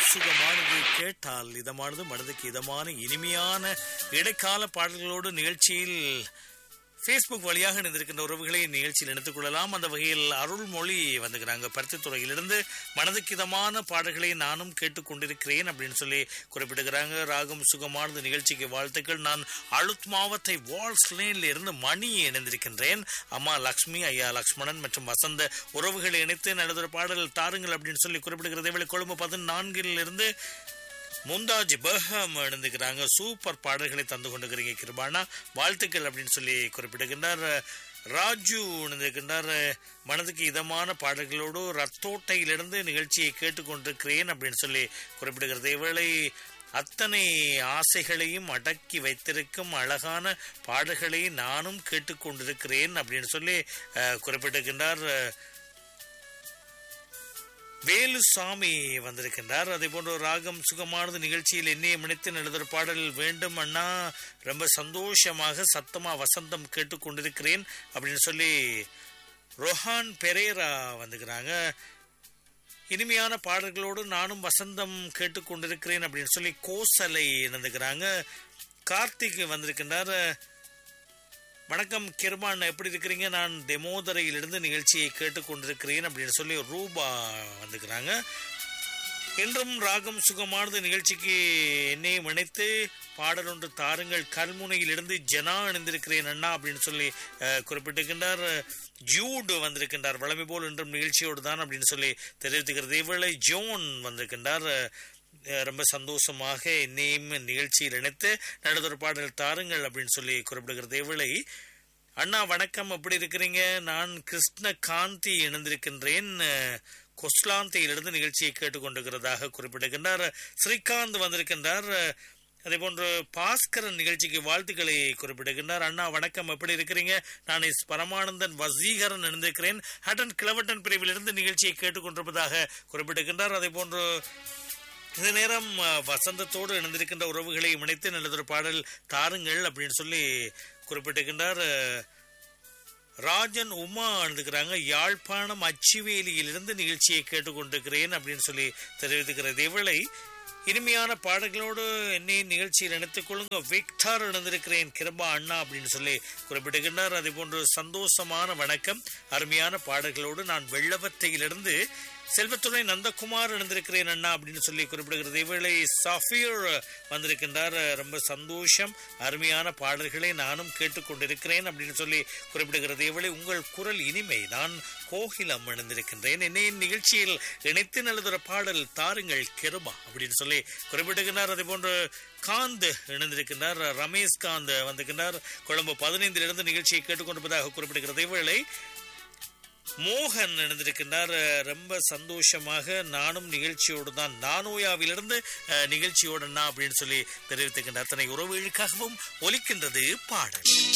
சுகமானது கேட்டால் இதமானது மனதுக்கு இதமான இனிமையான இடைக்கால பாடல்களோடு நிகழ்ச்சியில் ஃபேஸ்புக் வழியாக இணைந்திருக்கின்ற உறவுகளை நிகழ்ச்சியில் இணைத்துக் கொள்ளலாம் அந்த வகையில் அருள்மொழி வந்துக்கிறாங்க பருத்தித்துறையிலிருந்து மனதுக்கு இதமான பாடல்களை நானும் கேட்டுக்கொண்டிருக்கிறேன் அப்படின்னு சொல்லி குறிப்பிடுகிறாங்க ராகம் சுகமானது நிகழ்ச்சிக்கு வாழ்த்துக்கள் நான் அழுத் மாவத்தை வால்ஸ் லேன்ல இருந்து மணி இணைந்திருக்கின்றேன் அம்மா லக்ஷ்மி ஐயா லக்ஷ்மணன் மற்றும் வசந்த உறவுகளை இணைத்து நல்லதொரு பாடல் தாருங்கள் அப்படின்னு சொல்லி குறிப்பிடுகிறது இவளை கொழும்பு பதினான்கில் இருந்து முந்தாஜ் பஹம் எழுந்துக்கிறாங்க சூப்பர் பாடல்களை தந்து கொண்டிருக்கிறீங்க கிருபானா வாழ்த்துக்கள் அப்படின்னு சொல்லி குறிப்பிடுகின்றார் ராஜு இணைந்திருக்கின்றார் மனதுக்கு இதமான பாடல்களோடு ரத்தோட்டையிலிருந்து நிகழ்ச்சியை கேட்டுக்கொண்டிருக்கிறேன் அப்படின்னு சொல்லி குறிப்பிடுகிறது இவளை அத்தனை ஆசைகளையும் அடக்கி வைத்திருக்கும் அழகான பாடல்களை நானும் கேட்டுக்கொண்டிருக்கிறேன் அப்படின்னு சொல்லி அஹ், குறிப்பிட்டிருக்கின்றார் வேலுசாமி வந்திருக்கின்றார் அதே போன்ற ஒரு ராகம் சுகமானது நிகழ்ச்சியில் என்னையை மணித்து எழுதுகிற பாடல் வேண்டும் அண்ணா ரொம்ப சந்தோஷமாக சத்தமா வசந்தம் கேட்டுக்கொண்டிருக்கிறேன் அப்படின்னு சொல்லி ரொஹான் பெரேரா வந்துக்கிறாங்க இனிமையான பாடல்களோடு நானும் வசந்தம் கேட்டுக்கொண்டிருக்கிறேன் அப்படின்னு சொல்லி கோசலை இணைந்துக்கிறாங்க கார்த்திக் வந்திருக்கின்றார் வணக்கம் கிருமான் எப்படி இருக்கிறீங்க நான் தெமோதரையிலிருந்து நிகழ்ச்சியை கேட்டுக்கொண்டிருக்கிறேன் அப்படின்னு சொல்லி ரூபா வந்துக்கிறாங்க என்றும் ராகம் சுகமானது நிகழ்ச்சிக்கு என்னையும் இணைத்து பாடல் ஒன்று தாருங்கள் கல்முனையிலிருந்து ஜனா இணைந்திருக்கிறேன் அண்ணா அப்படின்னு சொல்லி அஹ், குறிப்பிட்டிருக்கின்றார் ஜூட் வந்திருக்கின்றார் வளமை போல் என்றும் நிகழ்ச்சியோடு தான் அப்படின்னு சொல்லி தெரிவித்துக்கிறது இவளை ஜோன் வந்திருக்கின்றார் அஹ், ரொம்ப சந்தோஷமாக என்னையும் நிகழ்ச்சியில் இணைத்து நடந்தொரு பாடல் தாருங்கள் அப்படின்னு சொல்லி குறிப்பிடுகிறது இவளை அண்ணா வணக்கம் எப்படி இருக்கிறீங்க நான் கிருஷ்ண காந்தி இணைந்திருக்கின்றேன் அஹ், கொஸ்லாந்தையிலிருந்து நிகழ்ச்சியை கேட்டுக்கொண்டிருக்கிறதாக குறிப்பிடுகின்றார் ஸ்ரீகாந்த் வந்திருக்கின்றார் அஹ், அதே போன்று பாஸ்கரன் நிகழ்ச்சிக்கு வாழ்த்துக்களை குறிப்பிடுகின்றார் அண்ணா வணக்கம் எப்படி இருக்கிறீங்க நான் எஸ் பரமானந்தன் வசீகரன் இணைந்திருக்கிறேன் ஹட்டன் கிளவட்டன் பிரிவிலிருந்து நிகழ்ச்சியை கேட்டுக்கொண்டிருப்பதாக குறிப்பிடுகின்றார் அதே போன்று இந்த நேரம் அஹ், வசந்தத்தோடு இணைந்திருக்கின்ற உறவுகளை இணைத்து நல்லதொரு பாடல் தாருங்கள் அப்படின்னு சொல்லி குறிப்பிட்டிருக்கின்றார் அஹ், ராஜன் உமா அணுதுக்கிறாங்க யாழ்ப்பாணம் அச்சுவேலியிலிருந்து நிகழ்ச்சியை கேட்டுக்கொண்டிருக்கிறேன் அப்படின்னு சொல்லி தெரிவித்துக்கிறது இவளை இனிமையான பாடல்களோடு என்னை நிகழ்ச்சியில் இணைத்துக் கொள்ளுங்க விக்டார் இணைந்திருக்கிறேன் கிருபா அண்ணா அப்படின்னு சொல்லி குறிப்பிடுகின்றார் அதே போன்று சந்தோஷமான வணக்கம் அருமையான பாடல்களோடு நான் வெள்ளவத்தையிலிருந்து செல்வத்துறை நந்தகுமார் இணைந்திருக்கிறேன் அண்ணா அப்படின்னு சொல்லி குறிப்பிடுகிறது இவளை சஃபீர் வந்திருக்கின்றார் ரொம்ப சந்தோஷம் அருமையான பாடல்களை நானும் கேட்டுக்கொண்டிருக்கிறேன் அப்படின்னு சொல்லி குறிப்பிடுகிறது இவளை உங்கள் குரல் இனிமை நான் கோகிலம் இணைந்திருக்கின்றேன் என்னை நிகழ்ச்சியில் இணைத்து நல்லதொரு பாடல் தாருங்கள் கிருபா அப்படின்னு சொல்லி குறிப்பிடுகின்றார் அதே போன்று காந்த் இணைந்திருக்கின்றார் ரமேஷ் காந்த் வந்திருக்கின்றார் கொழும்பு பதினைந்திலிருந்து நிகழ்ச்சியை கேட்டுக்கொண்டிருப்பதாக குறிப்பிடுகிறது இவளை மோகன் இணைந்திருக்கின்றார் ரொம்ப சந்தோஷமாக நானும் நிகழ்ச்சியோடு தான் நானோயாவிலிருந்து அஹ், நிகழ்ச்சியோடு நான் அப்படின்னு சொல்லி தெரிவித்துக்கின்றார் தன்னை உறவுகளுக்காகவும் ஒலிக்கின்றது பாடல்